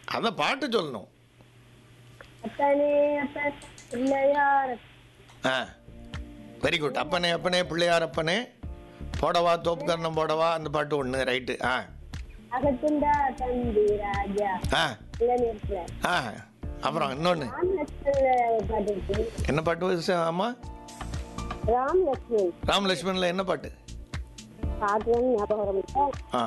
அதான் பாட்டு சொல்லணும் அப்பனே அப்பன் பிள்ளையார் ஆ வெரி குட் அப்பனே அப்பனே பிள்ளையார் அப்பனே போடவா தோப்புக்கரணம் போடவா அந்த பாட்டு ஒன்று ரைட்டு ஆ அகத்துண்டா தம்பி ராஜா ஆ இளநீர்ல ஆ அப்புறம் இன்னொன்று ராம் லட்சுமண்ல ஒரு பாட்டு இருக்கு என்ன பாட்டு வருது ஆமா ராம் லட்சுமண் ராம் லட்சுமணில் என்ன பாட்டு பாட்டு வந்து ஞாபகம் வர மாட்டேன். ஆ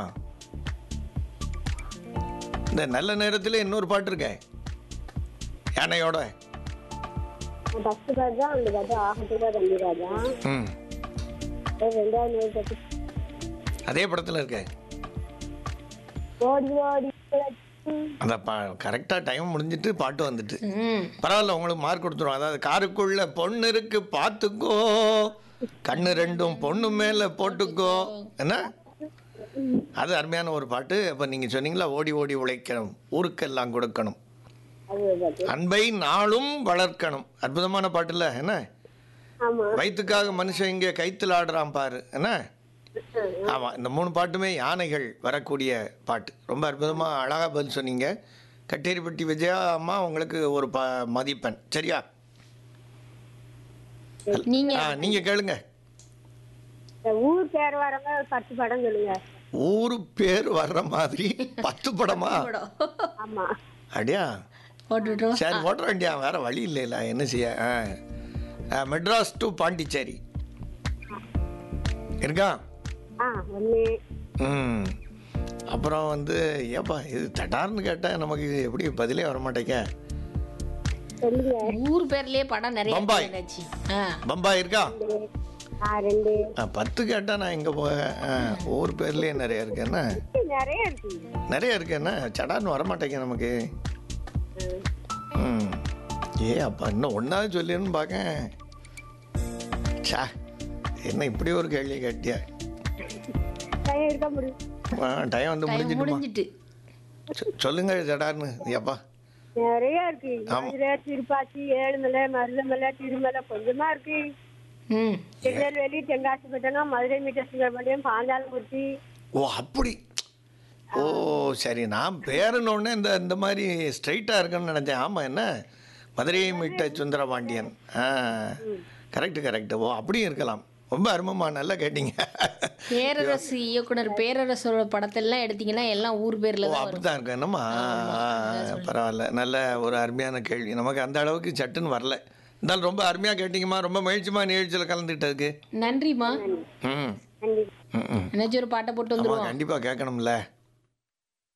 இந்த நல்ல நேரத்தில் இன்னொரு பாட்டு இருக்கே யானையோட ஃபர்ஸ்ட் பாட்டு தான் அந்த பாட்டு ஆகத்துண்டா தம்பி ராஜா ம் அப்புறம் ரெண்டாவது நூறு பாட்டு அதே படத்தில் இருக்கே ஓடி ஓடி உழைச்சு. அந்த பா கரெக்டாக டைம் முடிஞ்சிட்டு பாட்டு வந்துட்டு ம் பரவாயில்ல உங்களுக்கு மார்க் கொடுத்துருவோம் அதாவது காருக்குள்ள பொண்ணு இருக்கு பார்த்துக்கோ கண்ணு ரெண்டும் பொண்ணு மேலே போட்டுக்கோ என்ன அது அருமையான ஒரு பாட்டு அப்போ நீங்கள் சொன்னீங்களா ஓடி ஓடி உழைக்கணும் ஊருக்கெல்லாம் கொடுக்கணும் அது ஒரு பாட்டு அன்பை நாளும் வளர்க்கணும் அற்புதமான பாட்டுல என்ன ஆமா வயிற்றுக்காக மனுஷன் இங்கே கைத்தில் ஆடுறான் பாரு என்ன ஆமாம் இந்த மூணு பாட்டுமே யானைகள் வரக்கூடிய பாட்டு ரொம்ப அற்புதமாக அழகாக பதில் சொன்னீங்க கட்டேரிப்பட்டி விஜயா அம்மா உங்களுக்கு ஒரு ப மதிப்பெண் சரியா நீங்க ஆ நீங்கள் கேளுங்க இந்த ஊர் பேர் வரவங்க ஒரு பத்து படம் சொல்லுங்க ஊரு பேர் வர்ற மாதிரி பத்து படமா படம். ஆமா அப்படியா போட்டுட்டோம் சரி ஓட்ட வேண்டியா வேற வழி இல்லைல்ல என்ன செய்ய ஆ. ஆ, மெட்ராஸ் டு பாண்டிச்சேரி இருக்கா ஆ ஒண்ணு ம் அப்புறம் வந்து ஏப்பா இது தட்டார்னு கேட்டால் நமக்கு இது எப்படி பதிலே வர மாட்டேங்க சொல்லுங்க ஊர் பேர்லயே படம் நிறைய பம்பாய். இருந்துச்சு. ஆ பம்பாய் இருக்கா ஆ ரெண்டு ஆ, பத்து கேட்டால் நான் எங்கே போக ஆ, ஊர் பேர்லேயே நிறைய இருக்கு என்ன நிறைய இருக்கு நிறைய இருக்கு என்ன சடார்னு வர மாட்டேங்க நமக்கு ம் ஏ அப்பா இன்னும் ஒன்றாவது சொல்லின்னு பார்க்கேன் சா என்ன இப்படி ஒரு கேள்வி கேட்டியா டைம் இருக்க முடியும் ஆ டைம் வந்து டைம் முடிஞ்சிட்டுமா முடிஞ்சிட்டு சொ- சொல்லுங்க ஜடார்னு ஏப்பா நிறைய இருக்கு மதுரை திருப்பாச்சி ஏழுமலை மருதமலை திருமலை கொஞ்சமா இருக்கு ம் திருநெல்வேலி தென்காசிப்பட்டினம் மதுரை மீட்டர் சுங்கரபாளையம் பாஞ்சாலங்குறிச்சி ஓ அப்படி ஓ சரி நான் பேருனோடனே இந்த இந்த மாதிரி ஸ்ட்ரைட்டாக இருக்குன்னு நினச்சேன் ஆமாம் என்ன மதுரையை மீட்ட சுந்தரபாண்டியன் ஆ கரெக்டு கரெக்டு ஓ அப்படியும் இருக்கலாம் ரொம்ப அருமமா நல்லா கேட்டீங்க பேரரசு இயக்குனர் பேரரசோட படத்தெல்லாம் எடுத்தீங்கன்னா எல்லாம் ஊர் பேர்ல ஓ தான் அப்படி வரும் தான் இருக்கு என்னம்மா பரவாயில்ல நல்ல ஒரு அருமையான கேள்வி நமக்கு அந்த அளவுக்கு சட்டுன்னு வரல இருந்தாலும் ரொம்ப அருமையாக கேட்டிங்கம்மா ரொம்ப மகிழ்ச்சிமா நிகழ்ச்சியில் கலந்துக்கிட்டதுக்கு நன்றிம்மா ம் நன்றி ம் ம் என்னாச்சும் ஒரு பாட்டை போட்டு ஆமாம் வந்துருவோம் கண்டிப்பாக கேட்கணும்ல